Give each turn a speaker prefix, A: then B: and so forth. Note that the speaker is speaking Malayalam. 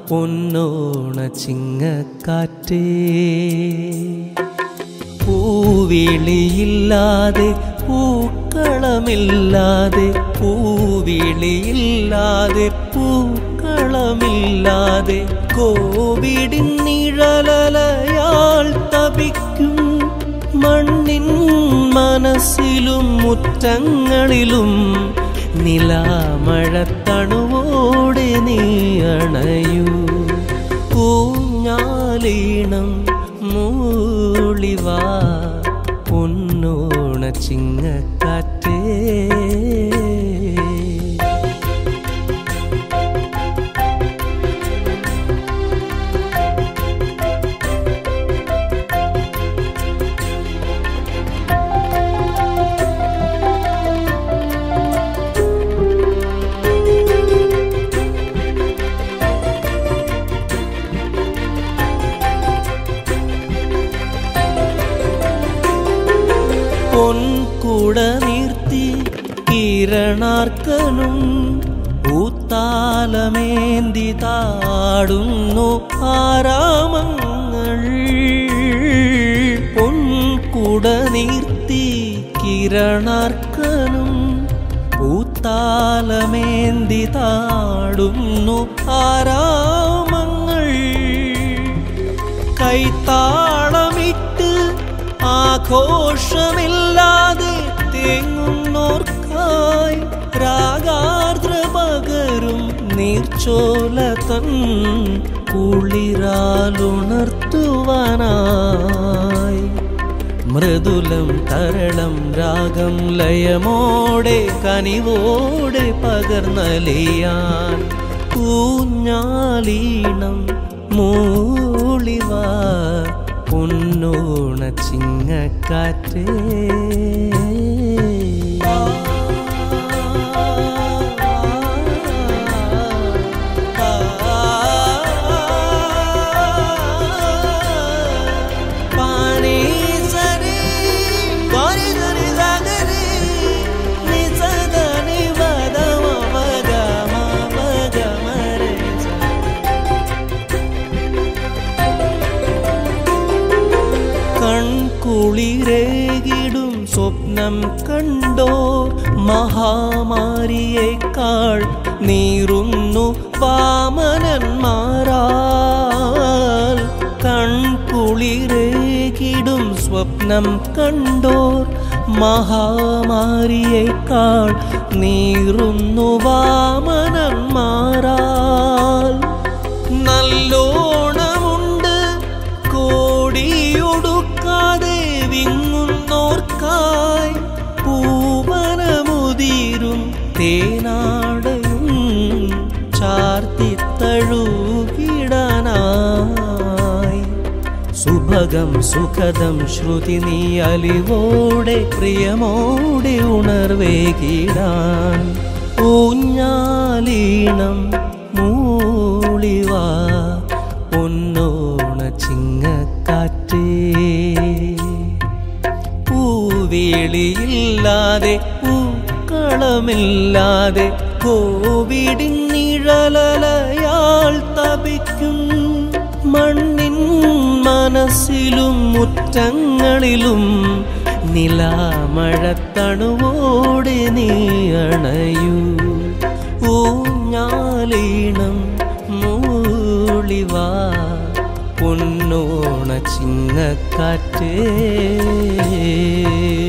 A: പൊന്നോണ ചിങ്ങക്കാറ്റേ പൂവിളിയില്ലാതെ പൂക്കളമില്ലാതെ പൂവിളിയില്ലാതെ പൂക്കളമില്ലാതെ കോവിഡിൻ നിഴലലയാൾ തപിക്കും മണ്ണിൻ മനസ്സിലും മുറ്റങ്ങളിലും നിലാമഴത്തണുവോടെ നീ അണയൂ പൂഞ്ഞാലീണം മൂളിവാ പൊന്നോണ ചിങ്ങക്കാറ്റേ പൊൻകുട നീർത്തി കിരണാർക്കനും ഊത്താലമേന്തി താടുന്നു ആരാമങ്ങൾ പൊൻകുട നീർത്തി കിരണാർക്കനും ഊത്താലമേന്തി താടുന്നു ആരാമങ്ങൾ കൈത്താളമിട്ട് ആഘോഷമില്ലാതെ തേങ്ങുന്നോർക്കായി രാഗാർദ്ര പകരും നീർച്ചോല തൻ കുളിരാലുണർത്തുവാനായി മൃദുലം തരളം രാഗം ലയമോടെ കനിവോടെ പകർന്നലിയാൻ ഊഞ്ഞാലീണം മൂളിവാ പൊന്നോണ ചിങ്ങക്കാറ്റേ പാനി സരി ഗരി ഗരി സഗരി നി സദനി വദമ വഗമ വഗമരെ സ കൺകുളിരേകിടും സ്വപ്നം കണ്ടോ മഹാമാരിയേക്കാൾ നീറുന്നു വാമനന്മാരാൽ കൺകുളിരേകിടും സ്വപ്നം കണ്ടോർ മഹാമാരിയേക്കാൾ നീറുന്നു വാമനന്മാരാൽ നല്ലോണമുണ്ട് കോടിയൊടുക്കാതെ വിങ്ങുന്നോർക്കായി പൂവനമുതിരും തേനാടയും ചാർത്തിത്തഴുകിടാനായി സുഭഗം സുഖദം ശ്രുതി നീ അലിവോടെ പ്രിയമോടെ ഉണർവേകിടാൻ ഊഞ്ഞാലീണം മൂളിവാ പൊന്നോണ ചിങ്ങക്കാറ്റേ പൂവേളിയില്ലാതെ പൂക്കളമില്ലാതെ കോവിഡിൻ നിഴലലയാൾ തപിക്കും മണ്ണിൻ മനസ്സിലും മുറ്റങ്ങളിലും നിലാമഴത്തണുവോടെ നീ അണയൂ ഊഞ്ഞാലീണം മൂളിവാ പൊന്നോണ ചിങ്ങക്കാറ്റേ